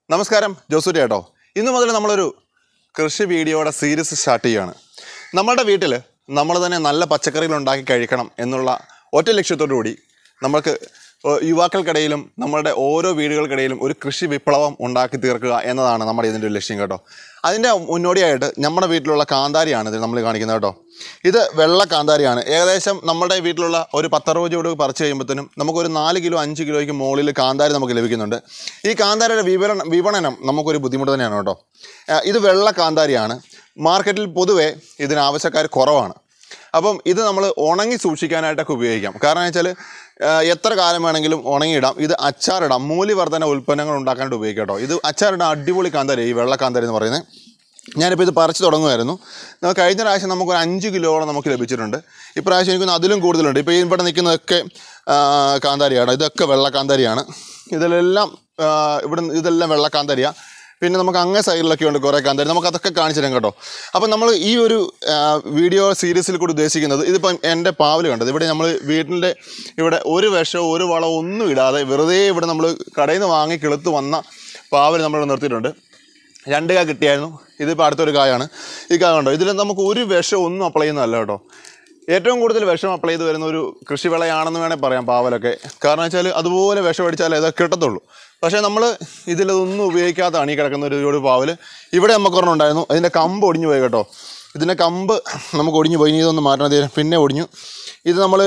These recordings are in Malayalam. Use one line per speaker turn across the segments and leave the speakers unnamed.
നമസ്കാരം ജോസൂരി കേട്ടോ ഇന്ന് മുതൽ നമ്മളൊരു കൃഷി വീഡിയോയുടെ സീരീസ് സ്റ്റാർട്ട് ചെയ്യുകയാണ് നമ്മുടെ വീട്ടിൽ നമ്മൾ തന്നെ നല്ല പച്ചക്കറികൾ ഉണ്ടാക്കി കഴിക്കണം എന്നുള്ള ഒറ്റ ലക്ഷ്യത്തോടു കൂടി നമ്മൾക്ക് ഏഹ് യുവാക്കൾക്കിടയിലും നമ്മുടെ ഓരോ വീടുകൾക്കിടയിലും ഒരു കൃഷി വിപ്ലവം ഉണ്ടാക്കി തീർക്കുക എന്നതാണ് നമ്മുടെ ഇതിൻ്റെ ഒരു ലക്ഷ്യം കേട്ടോ അതിൻ്റെ മുന്നോടിയായിട്ട് നമ്മുടെ വീട്ടിലുള്ള കാന്താരിയാണ് ഇത് നമ്മൾ കാണിക്കുന്നത് കേട്ടോ ഇത് വെള്ള കാന്താരിയാണ് ഏകദേശം നമ്മുടെ വീട്ടിലുള്ള ഒരു പത്തറുപത് ചൂട് പറിച്ച് കഴിയുമ്പോഴത്തേനും നമുക്കൊരു നാല് കിലോ അഞ്ച് കിലോയ്ക്ക് മുകളിൽ കാന്താരി നമുക്ക് ലഭിക്കുന്നുണ്ട് ഈ കാന്താരിയുടെ വിപണനം വിപണനം നമുക്കൊരു ബുദ്ധിമുട്ട് തന്നെയാണ് കേട്ടോ ഏഹ് ഇത് വെള്ള കാന്താരിയാണ് മാർക്കറ്റിൽ പൊതുവെ ഇതിന് ആവശ്യക്കാർ കുറവാണ് അപ്പം ഇത് നമ്മൾ ഉണങ്ങി സൂക്ഷിക്കാനായിട്ടൊക്കെ ഉപയോഗിക്കാം കാരണം വെച്ചാൽ എത്ര കാലം വേണമെങ്കിലും ഉണങ്ങിയിടാം ഇത് അച്ചാറിടാം മൂല്യവർദ്ധന ഉൽപ്പന്നങ്ങൾ ഉണ്ടാക്കാനായിട്ട് ഉപയോഗിക്കാം കേട്ടോ ഇത് അച്ചാറിടാൻ അടിപൊളി കാന്താരി ഈ വെള്ള കാന്താരി എന്ന് പറയുന്നത് ഞാനിപ്പോൾ ഇത് പറിച്ച് തുടങ്ങുമായിരുന്നു നമുക്ക് കഴിഞ്ഞ പ്രാവശ്യം നമുക്കൊരു അഞ്ച് കിലോളം നമുക്ക് ലഭിച്ചിട്ടുണ്ട് ഇപ്രാവശ്യം എനിക്കൊന്ന് അതിലും കൂടുതലുണ്ട് ഇപ്പോൾ ഈ ഇവിടെ നിൽക്കുന്നതൊക്കെ ആ, കാന്താരിയാണ് ഇതൊക്കെ വെള്ള കാന്താരിയാണ് ഇതിലെല്ലാം ആ, ഇവിടെ ഇതെല്ലാം വെള്ള കാന്താരിയാണ് പിന്നെ നമുക്ക് അങ്ങേ സൈഡിലൊക്കെ ഉണ്ട് കുറേ കാന്താരി നമുക്ക് അതൊക്കെ കാണിച്ചു തരാം കേട്ടോ അപ്പം നമ്മൾ ഈ ഒരു ആ, വീഡിയോ സീരീസിൽ കൂടി ഉദ്ദേശിക്കുന്നത് ഇതിപ്പം എൻ്റെ പാവൽ കണ്ടത് ഇവിടെ നമ്മൾ വീട്ടിൻ്റെ ഇവിടെ ഒരു വിഷമോ ഒരു വളമോ ഒന്നും ഇടാതെ വെറുതെ ഇവിടെ നമ്മൾ കടയിൽ നിന്ന് വാങ്ങി കിളുത്ത് വന്ന പാവൽ നമ്മളിവിടെ നിർത്തിയിട്ടുണ്ട് രണ്ട് കായ കിട്ടിയായിരുന്നു ഇതിപ്പോൾ അടുത്തൊരു കായാണ് ഈ കായ കണ്ടോ ഇതിൽ നമുക്ക് ഒരു വിഷം ഒന്നും അപ്ലൈ ചെയ്യുന്നതല്ല കേട്ടോ ഏറ്റവും കൂടുതൽ വിഷം അപ്ലൈ ചെയ്ത് വരുന്ന ഒരു കൃഷിവിളയാണെന്ന് വേണേൽ പറയാം പാവലൊക്കെ കാരണം വെച്ചാൽ അതുപോലെ വിഷം അടിച്ചാലേ അത് കിട്ടത്തുള്ളൂ പക്ഷേ നമ്മൾ ഇതിലതൊന്നും ഉപയോഗിക്കാത്തതാണ് ഈ കിടക്കുന്ന ഒരു ഒരു പാവൽ ഇവിടെ നമുക്ക് ഒരെണ്ണം ഉണ്ടായിരുന്നു അതിൻ്റെ കമ്പ് ഒടിഞ്ഞു പോയി കേട്ടോ ഇതിൻ്റെ കമ്പ് നമുക്ക് ഒടിഞ്ഞു പോയി ഇനി ഇതൊന്ന് മാറ്റണം ദേ പിന്നെ ഒടിഞ്ഞു ഇത് നമ്മൾ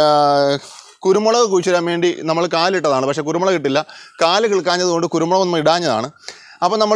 കുരുമുളക് കുഴിച്ചിടാൻ വേണ്ടി നമ്മൾ കാലിട്ടതാണ് പക്ഷേ കുരുമുളക് കിട്ടില്ല കാല് കിളിക്കാഞ്ഞത് കൊണ്ട് കുരുമുളക് നമ്മൾ ഇടാഞ്ഞതാണ് അപ്പം നമ്മൾ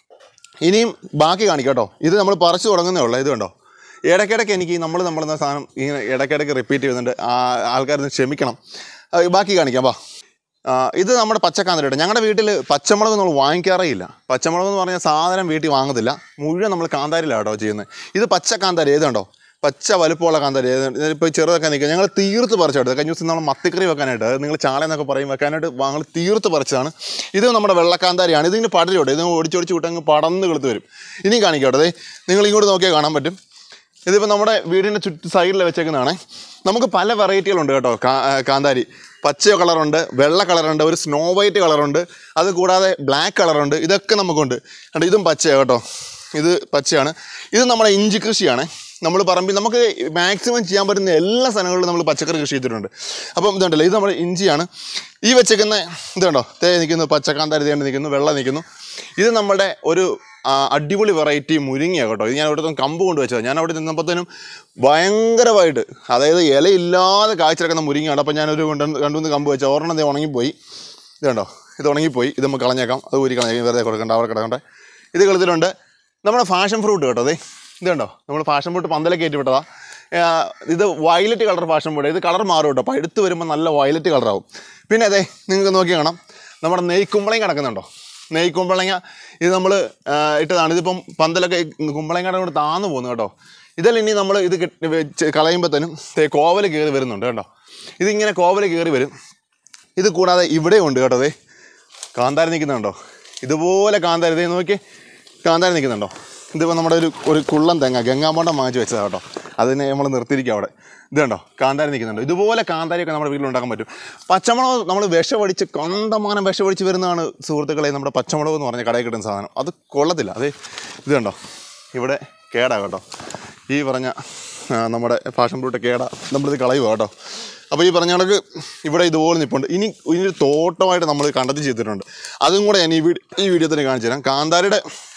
ഇനിയും ബാക്കി കാണിക്കാം കേട്ടോ ഇത് നമ്മൾ പറിച്ചു തുടങ്ങുന്നേ ഉള്ളൂ ഇത് കണ്ടോ ഇടയ്ക്കിടയ്ക്ക് എനിക്ക് നമ്മൾ നമ്മളെന്ന സാധനം ഇങ്ങനെ ഇടയ്ക്കിടയ്ക്ക് റിപ്പീറ്റ് ചെയ്യുന്നുണ്ട് ആൾക്കാരൊന്ന് ക്ഷമിക്കണം ആ, ബാക്കി കാണിക്കാം വാ ആ, ഇത് നമ്മുടെ പച്ചക്കാന്തരയുടെ ഞങ്ങളുടെ വീട്ടിൽ പച്ചമുളക് നമ്മൾ വാങ്ങിക്കാറേ ഇല്ല പച്ചമുളക് എന്ന് പറഞ്ഞാൽ സാധനം വീട്ടിൽ വാങ്ങത്തില്ല മുഴുവൻ നമ്മൾ കാന്താരിലാണ് കേട്ടോ ചെയ്യുന്നത് ഇത് പച്ച കാന്താരി ഏതുണ്ടോ പച്ച വലുപ്പമുള്ള കാന്താരി ഇപ്പോൾ ചെറുതൊക്കെ നിൽക്കുക ഞങ്ങൾ തീർത്ത് പറിച്ചെടുത്തത് കഴിഞ്ഞ ദിവസം നമ്മൾ മത്തിക്കറി വെക്കാനായിട്ട് അത് നിങ്ങൾ ചാളയെന്നൊക്കെ പറയും വെക്കാനായിട്ട് ഞങ്ങൾ തീർത്ത് പറിച്ചതാണ് ഇത് നമ്മുടെ വെള്ളക്കാന്താരിയാണ് ഇതിന് പടരുണ്ട് ഇത് ഓടിച്ചോടിച്ച് വിട്ടങ്ങ് പടന്ന് കിളുത്ത് വരും ഇനിയും കാണിക്കട്ടെ അതെ നിങ്ങൾ ഇങ്ങോട്ട് നോക്കിയാൽ കാണാൻ പറ്റും ഇതിപ്പോൾ നമ്മുടെ വീടിൻ്റെ ചുറ്റ് സൈഡിൽ വെച്ചേക്കുന്നതാണ് നമുക്ക് പല വെറൈറ്റികളുണ്ട് കേട്ടോ കാ- ആ, കാന്താരി പച്ച കളറുണ്ട് വെള്ള കളറുണ്ട് ഒരു സ്നോ വൈറ്റ് കളറുണ്ട് അത് കൂടാതെ ബ്ലാക്ക് കളറുണ്ട് ഇതൊക്കെ നമുക്കുണ്ട് കണ്ടോ ഇതും പച്ചയാണ് കേട്ടോ ഇത് പച്ചയാണ് ഇത് നമ്മുടെ ഇഞ്ചി കൃഷിയാണ് നമ്മൾ പറമ്പിൽ നമുക്ക് മാക്സിമം ചെയ്യാൻ പറ്റുന്ന എല്ലാ സ്ഥലങ്ങളിലും നമ്മൾ പച്ചക്കറി കൃഷി ചെയ്തിട്ടുണ്ട് അപ്പം ഇതുണ്ടല്ലോ ഇത് നമ്മുടെ ഇഞ്ചിയാണ് ഈ വെച്ചേക്കുന്ന ഇതുണ്ടോ തേ നിൽക്കുന്നു പച്ചക്കാന്താരി തേണ്ടി നിൽക്കുന്നു വെള്ള നിൽക്കുന്നു ഇത് നമ്മുടെ ഒരു ആ, അടിപൊളി വെറൈറ്റി മുരിങ്ങയാണ് കേട്ടോ ഇത് ഞാൻ അവിടെ നിന്ന് കമ്പ് കൊണ്ട് വെച്ചത് ഞാൻ അവിടെ നിന്നപ്പോഴത്തേനും ഭയങ്കരമായിട്ട് അതായത് ഇലയില്ലാതെ കാഴ്ചക്കിടക്കുന്ന മുരിങ്ങയാണ് അപ്പോൾ ഞാനൊരു രണ്ട് രണ്ട് മൂന്ന് കമ്പ് വെച്ച ഒരെണ്ണം ദേ ഉണങ്ങിപ്പോയി ഇത് കണ്ടോ ഇത് ഉണങ്ങിപ്പോയി ഇത് നമുക്ക് കളഞ്ഞേക്കാം അത് ഊരി കളഞ്ഞേക്കാം വെറുതെ കൊടുക്കണ്ട അവിടെ കിടക്കട്ടെ ഇത് കളത്തിലുണ്ട് നമ്മുടെ ഫാഷൻ ഫ്രൂട്ട് കേട്ടോ അതെ ഇത് കണ്ടോ നമ്മൾ ഫാഷൻ ഫ്രൂട്ട് പന്തലൊക്കെ കയറ്റി വിട്ടതാ ആ, ഇത് വയലറ്റ് കളർ ഫാഷൻ ഫ്രൂട്ട് ഇത് കളർ മാറും കേട്ടോ അപ്പോൾ എടുത്ത് വരുമ്പോൾ നല്ല വയലറ്റ് കളറാവും പിന്നെ അതെ നിങ്ങൾക്ക് നോക്കി കാണാം നമ്മുടെ നെയ്ക്കുമ്പളയും കിടക്കുന്നുണ്ടോ നെയ്ക്കുമ്പളങ്ങ ഇത് നമ്മൾ ഇട്ടതാണ് ഇതിപ്പം പന്തലൊക്കെ കുമ്പളങ്ങയുടെ കൂടെ താന്നു പോകുന്നു കേട്ടോ ഇതെല്ലാം ഇനി നമ്മൾ ഇത് കെട്ടി വെച്ച് കളയുമ്പോഴത്തേനും ദേ കോവൽ കയറി വരുന്നുണ്ട് കേട്ടോ ഇതിങ്ങനെ കോവൽ കയറി വരും ഇത് കൂടാതെ ഇവിടെ ഉണ്ട് കേട്ടോ അതെ കാന്താരി നിൽക്കുന്നുണ്ടോ ഇതുപോലെ കാന്താരി ഇതേ നോക്കി കാന്താരി നിൽക്കുന്നുണ്ടോ ഇതിപ്പോൾ നമ്മുടെ ഒരു ഒരു കുള്ളം തെങ്ങ ഗംഗാമോണ്ടം വാങ്ങിച്ച് വെച്ചതാണ് കേട്ടോ അതിനെ നമ്മൾ നിർത്തിയിരിക്കുക അവിടെ ഇത് കണ്ടോ കാന്താരി നിൽക്കുന്നുണ്ടോ ഇതുപോലെ കാന്താരിയൊക്കെ നമ്മുടെ വീട്ടിൽ ഉണ്ടാക്കാൻ പറ്റും പച്ചമുളക് നമ്മൾ വിഷമടിച്ച് കണ്ടമാനം വിഷമടിച്ച് വരുന്നതാണ് സുഹൃത്തുക്കളെ നമ്മുടെ പച്ചമുളക് എന്ന് പറഞ്ഞ കടയിൽ കിട്ടുന്ന സാധനം അത് കൊള്ളത്തില്ല അതെ ഇത് കണ്ടോ ഇവിടെ കേടാ കേട്ടോ ഈ പറഞ്ഞ ആ, നമ്മുടെ ഫാഷൻ ഫ്രൂട്ട് കേടാ നമ്മളിത് കളയുക കേട്ടോ അപ്പോൾ ഈ പറഞ്ഞ കണക്ക് ഇവിടെ ഇതുപോലെ നിൽപ്പുണ്ട് ഇനി ഇനി ഒരു തോട്ടമായിട്ട് നമ്മൾ കണ്ടെത്തി ചെയ്തിട്ടുണ്ട് അതും കൂടെ ഞാൻ ഈ വീഡിയോ ഈ വീഡിയോ തന്നെ കാണിച്ചു തരാം കാന്താരിയുടെ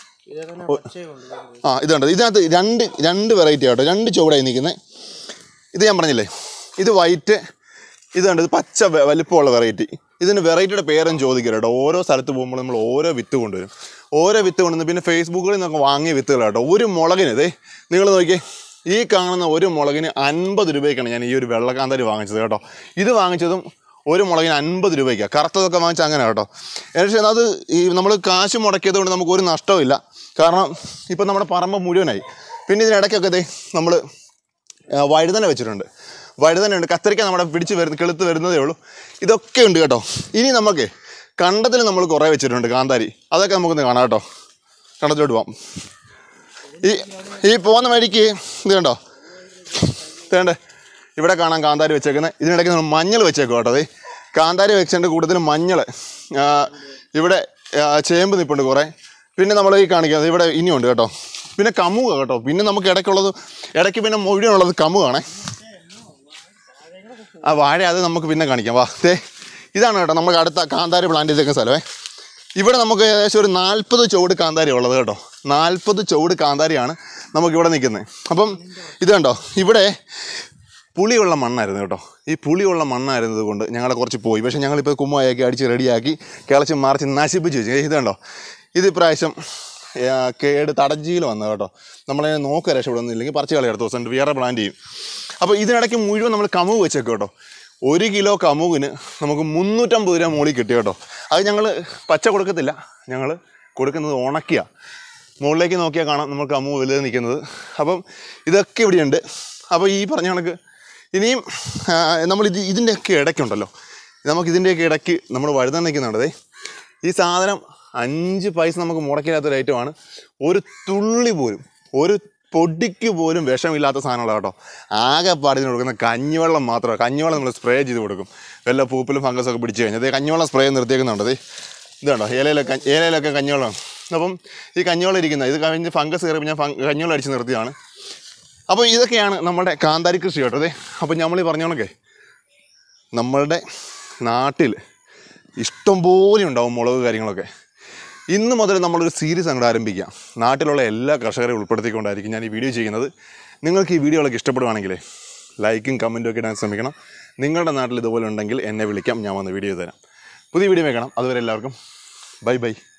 ആ ഇതുണ്ട് ഇതിനകത്ത് രണ്ട് രണ്ട് വെറൈറ്റി ആട്ടോ രണ്ട് ചുവടായി നിൽക്കുന്നത് ഇത് ഞാൻ പറഞ്ഞില്ലേ ഇത് വൈറ്റ് ഇത് കണ്ട് ഇത് പച്ച വ- വലിപ്പമുള്ള വെറൈറ്റി ഇതിന് വെറൈറ്റിയുടെ പേരും ചോദിക്കരുത് കേട്ടോ ഓരോ സ്ഥലത്ത് പോകുമ്പോൾ നമ്മൾ ഓരോ വിത്ത് കൊണ്ടുവരും ഓരോ വിത്ത് കൊണ്ടുവന്ന് പിന്നെ ഫേസ്ബുക്കിൽ നിന്നൊക്കെ വാങ്ങിയ വിത്തുകൾ കേട്ടോ ഒരു മുളകിന് ഇതേ നിങ്ങൾ നോക്കിയേ ഈ കാണുന്ന ഒരു മുളകിന് അൻപത് രൂപയ്ക്കാണ് ഞാൻ ഈ ഒരു വെള്ളക്കാന്താരി വാങ്ങിച്ചത് കേട്ടോ ഇത് വാങ്ങിച്ചതും ഒരു മുളകിന് അൻപത് രൂപയ്ക്കാണ് കറുത്തതൊക്കെ വാങ്ങിച്ച അങ്ങനെ കേട്ടോ പക്ഷേ അത് ഈ നമ്മൾ കാശ് മുടക്കിയത് കൊണ്ട് നമുക്ക് ഒരു നഷ്ടമില്ല കാരണം ഇപ്പം നമ്മുടെ പറമ്പ് മുഴുവനായി പിന്നെ ഇതിനിടയ്ക്കൊക്കെ ദേ നമ്മൾ ആ, വഴുതന വെച്ചിട്ടുണ്ട് വഴുതന ഉണ്ട് കത്തിരിക്ക നമ്മുടെ പിടിച്ച് വരുന്ന കിളുത്ത് വരുന്നതേ ഉള്ളൂ ഇതൊക്കെ ഉണ്ട് കേട്ടോ ഇനി നമുക്ക് കണ്ടത്തിൽ നമ്മൾ കുറേ വെച്ചിട്ടുണ്ട് കാന്താരി അതൊക്കെ നമുക്കൊന്ന് കാണാം കേട്ടോ കണ്ടത്തിലോട്ട് പോവാം ഈ ഈ പോകുന്ന വഴിക്ക് ഇത് കണ്ടോ വേണ്ടേ ഇവിടെ കാണാം കാന്താരി വെച്ചേക്കുന്നത് ഇതിനിടയ്ക്ക് നമ്മൾ മഞ്ഞൾ വെച്ചേക്കും കേട്ടോ അതെ കാന്താരി വെച്ചതിൻ്റെ കൂടുതൽ മഞ്ഞൾ ഇവിടെ ആ, ചേമ്പ് നിൽപ്പുണ്ട് കുറേ പിന്നെ നമ്മൾ ഈ കാണിക്കുന്നത് ഇവിടെ ഇനിയുണ്ട് കേട്ടോ പിന്നെ കമുക കേട്ടോ പിന്നെ നമുക്ക് ഇടയ്ക്കുള്ളത് ഇടയ്ക്ക് പിന്നെ മുഴുവനുള്ളത് കമുകാണേ ആ വാഴ അത് നമുക്ക് പിന്നെ കാണിക്കാം വാ ദേ ഇതാണ് കേട്ടോ നമുക്ക് അടുത്ത കാന്താരി പ്ലാന്റ് ചെയ്തേക്കുന്ന സ്ഥലമേ ഇവിടെ നമുക്ക് ഏകദേശം ഒരു നാൽപ്പത് ചുവട് കാന്താരി ഉള്ളത് കേട്ടോ നാൽപ്പത് ചുവട് കാന്താരിയാണ് നമുക്ക് ഇവിടെ നിൽക്കുന്നത് അപ്പം ഇത് കണ്ടോ ഇവിടെ പുളിയുള്ള മണ്ണായിരുന്നു കേട്ടോ ഈ പുളിയുള്ള മണ്ണായിരുന്നത് കൊണ്ട് ഞങ്ങളെ കുറച്ച് പോയി പക്ഷേ ഞങ്ങളിപ്പോൾ കുമ്മയാക്കി അടിച്ച് റെഡിയാക്കി കിളച്ച് മറിച്ച് നശിപ്പിച്ച് വെച്ചു ഇത് കണ്ടോ ഇത് ഇപ്രാവശ്യം ആ, കേട് തടഞ്ചിയിൽ വന്ന കേട്ടോ നമ്മളതിനെ നോക്കുക രക്ഷപ്പെടുന്നില്ലെങ്കിൽ പറിച്ച് കളി അടുത്ത ദിവസം വേറെ പ്ലാന്റ് ചെയ്യും അപ്പോൾ ഇതിനിടയ്ക്ക് മുഴുവൻ നമ്മൾ കമുക് വെച്ചേക്കും കേട്ടോ ഒരു കിലോ കമുകിന് നമുക്ക് മുന്നൂറ്റമ്പത് രൂപ മുകളിൽ കിട്ടി കേട്ടോ അത് ഞങ്ങൾ പച്ച കൊടുക്കത്തില്ല ഞങ്ങൾ കൊടുക്കുന്നത് ഉണക്കിയ മുകളിലേക്ക് നോക്കിയാൽ കാണാം നമുക്ക് കമുക് വലുത് നിൽക്കുന്നത് അപ്പം ഇതൊക്കെ ഇവിടെയുണ്ട് അപ്പോൾ ഈ പറഞ്ഞ കണക്ക് ഇനിയും ആ, നമ്മൾ ഇത് ഇതിൻ്റെയൊക്കെ ഇടയ്ക്കുണ്ടല്ലോ നമുക്ക് ഇതിൻ്റെയൊക്കെ ഇടയ്ക്ക് നമ്മൾ വഴുതാൻ നിൽക്കുന്നുണ്ടതേ ഈ സാധനം അഞ്ച് പൈസ നമുക്ക് മുടക്കില്ലാത്തൊരു ഐറ്റമാണ് ഒരു തുള്ളി പോലും ഒരു പൊടിക്ക് പോലും വിഷമില്ലാത്ത സാധനങ്ങളാണ് കേട്ടോ ആകെ പാടിന് കൊടുക്കുന്ന കഞ്ഞിവെള്ളം മാത്രമേ കഞ്ഞിവെള്ളം നമ്മൾ സ്പ്രേ ചെയ്ത് കൊടുക്കും വല്ല പൂപ്പിലും ഫംഗസൊക്കെ പിടിച്ച് കഴിഞ്ഞാൽ അതേ കഞ്ഞിവെള്ളം സ്പ്രേ നിർത്തിയേക്കുന്നുണ്ട് ദേ ഇതുണ്ടോ ഇലയിലൊക്കെ ഇലയിലൊക്കെ കഞ്ഞിവെള്ളം അപ്പം ഈ കഞ്ഞിവെള്ളം ഇരിക്കുന്നത് ഇത് കഴിഞ്ഞ് ഫംഗസ് കയറിയപ്പോൾ ഞാൻ ഫംഗ- കഞ്ഞിവെള്ളം അടിച്ച് നിർത്തിയതാണ് അപ്പോൾ ഇതൊക്കെയാണ് നമ്മുടെ കാന്താരി കൃഷി കേട്ടോ അതെ അപ്പോൾ നമ്മൾ ഈ പറഞ്ഞോണക്കെ നമ്മളുടെ നാട്ടിൽ ഇഷ്ടംപോലെ ഉണ്ടാവും മുളക് കാര്യങ്ങളൊക്കെ ഇന്ന് മുതൽ നമ്മളൊരു സീരീസ് അങ്ങോട്ട് ആരംഭിക്കാം നാട്ടിലുള്ള എല്ലാ കർഷകരെയും ഉൾപ്പെടുത്തിക്കൊണ്ടായിരിക്കും ഞാൻ ഈ വീഡിയോ ചെയ്യുന്നത് നിങ്ങൾക്ക് ഈ വീഡിയോകളൊക്കെ ഇഷ്ടപ്പെടുവാണെങ്കിൽ ലൈക്കും കമൻറ്റും ഒക്കെ ഇടാൻ ശ്രമിക്കണം നിങ്ങളുടെ നാട്ടിൽ ഇതുപോലെ ഉണ്ടെങ്കിൽ എന്നെ വിളിക്കാം ഞാൻ വന്ന് വീഡിയോ തരാം പുതിയ വീഡിയോ വേക്കണം അതുവരെ എല്ലാവർക്കും ബൈ ബൈ